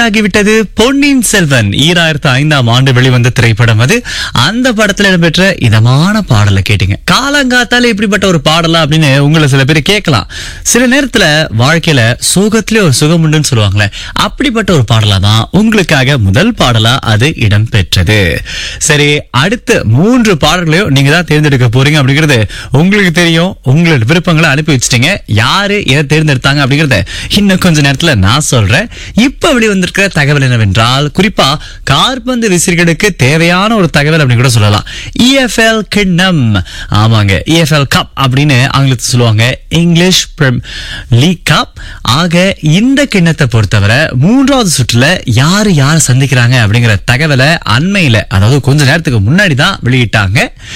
வெளியாகிவிட்டது பொன்னியின் செல்வன் ஈராயிரத்து ஐந்தாம் ஆண்டு வெளிவந்த திரைப்படம் அது அந்த படத்துல இடம்பெற்ற இதமான பாடலை கேட்டீங்க காலங்காத்தால இப்படிப்பட்ட ஒரு பாடலா அப்படின்னு உங்களை சில பேர் கேட்கலாம் சில நேரத்துல வாழ்க்கையில சோகத்திலே ஒரு சுகம் உண்டுன்னு சொல்லுவாங்களே அப்படிப்பட்ட ஒரு பாடலா தான் உங்களுக்காக முதல் பாடலா அது இடம்பெற்றது சரி அடுத்த மூன்று பாடல்களையும் நீங்க தான் தேர்ந்தெடுக்க போறீங்க அப்படிங்கிறது உங்களுக்கு தெரியும் உங்களோட விருப்பங்களை அனுப்பி வச்சிட்டீங்க யாரு எதை தேர்ந்தெடுத்தாங்க அப்படிங்கறத இன்னும் கொஞ்ச நேரத்துல நான் சொல்றேன் இப்ப வெளிவந்திருக்கிற தகவல் என்னவென்றால் குறிப்பா கார்பந்து விசிறிகளுக்கு தேவையான ஒரு தகவல் அப்படின்னு கூட சொல்லலாம் இஎஃப்எல் கிண்ணம் ஆமாங்க இஎஃப்எல் கப் அப்படின்னு ஆங்கிலத்தில் சொல்லுவாங்க இங்கிலீஷ் லீக் கப் ஆக இந்த கிண்ணத்தை பொறுத்தவரை மூன்றாவது சுற்றுல யாரு யார் சந்திக்கிறாங்க அப்படிங்கிற தகவலை அண்மையில அதாவது கொஞ்ச நேரத்துக்கு முன்னாடி தான் வெளியிட்டாங்க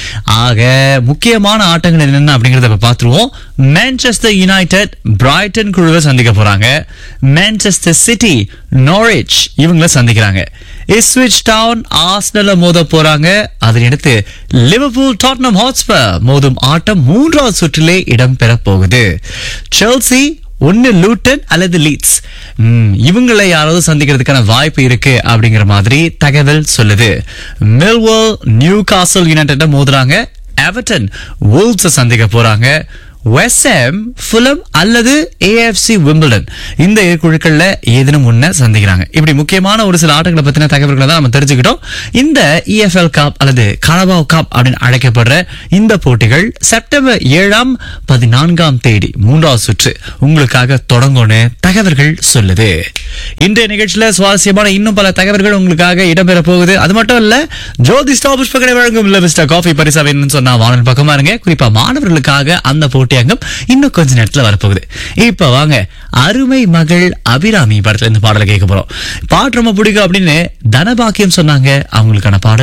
ஆக முக்கியமான ஆட்டங்கள் என்னென்ன அப்படிங்கறத இப்ப பார்த்துருவோம் மான்செஸ்டர் யுனைடெட் பிரைட்டன் குழுவை சந்திக்க போறாங்க மான்செஸ்டர் சிட்டி நாரிச் இவங்கள சந்திக்கிறாங்க இஸ்விச் டவுன் ஆஸ்னல மோத போறாங்க அதனையடுத்து லிவர்பூல் டாட்னம் ஹாட்ஸ்பர் மோதும் ஆட்டம் மூன்றாவது சுற்றிலே இடம்பெற போகுது செல்சி ஒன்னு லூட்டன் அல்லது லீட்ஸ் ம், இவங்களை யாராவது சந்திக்கிறதுக்கான வாய்ப்பு இருக்கு அப்படிங்கிற மாதிரி தகவல் சொல்லுது மில்வல் நியூ காசல் யுனைடெட் மோதுறாங்க எவர்டன் wolves சந்திக்க போறாங்க வெஸ்எம் ஃபுலம் அல்லது ஏஎஃப்சி விம்பிள்டன் இந்த இரு குழுக்கள்ல ஏதேனும் ஒண்ண சந்திக்கிறாங்க இப்படி முக்கியமான ஒரு சில ஆட்டங்களை பத்தின தகவல்களை தான் நம்ம தெரிஞ்சுக்கிட்டோம் இந்த இஎஃப்எல் கப் அல்லது கலபாவ் கப் அப்படின்னு அழைக்கப்படுற இந்த போட்டிகள் செப்டம்பர் ஏழாம் பதினான்காம் தேதி மூன்றாவது சுற்று உங்களுக்காக தொடங்கும்னு தகவல்கள் சொல்லுது இன்றைய நிகழ்ச்சியில சுவாரஸ்யமான இன்னும் பல தகவல்கள் உங்களுக்காக இடம்பெற போகுது அது மட்டும் இல்ல ஜோதி ஸ்டாப் புஷ்பகடை வழங்கும் மிஸ்டர் காஃபி பரிசா வேணும்னு சொன்னா வானல் பக்கமா இருங்க குறிப்பா மாணவர்களுக்காக அந்த போட்டி அங்கம் இன்னும் கொஞ்ச நேரத்துல வரப்போகுது இப்ப வாங்க அருமை மகள் அபிராமி படத்துல இருந்து பாடலை கேட்க போறோம் பாட்டு ரொம்ப பிடிக்கும் அப்படின்னு தனபாக்கியம் சொன்னாங்க அவங்களுக்கான பாடல்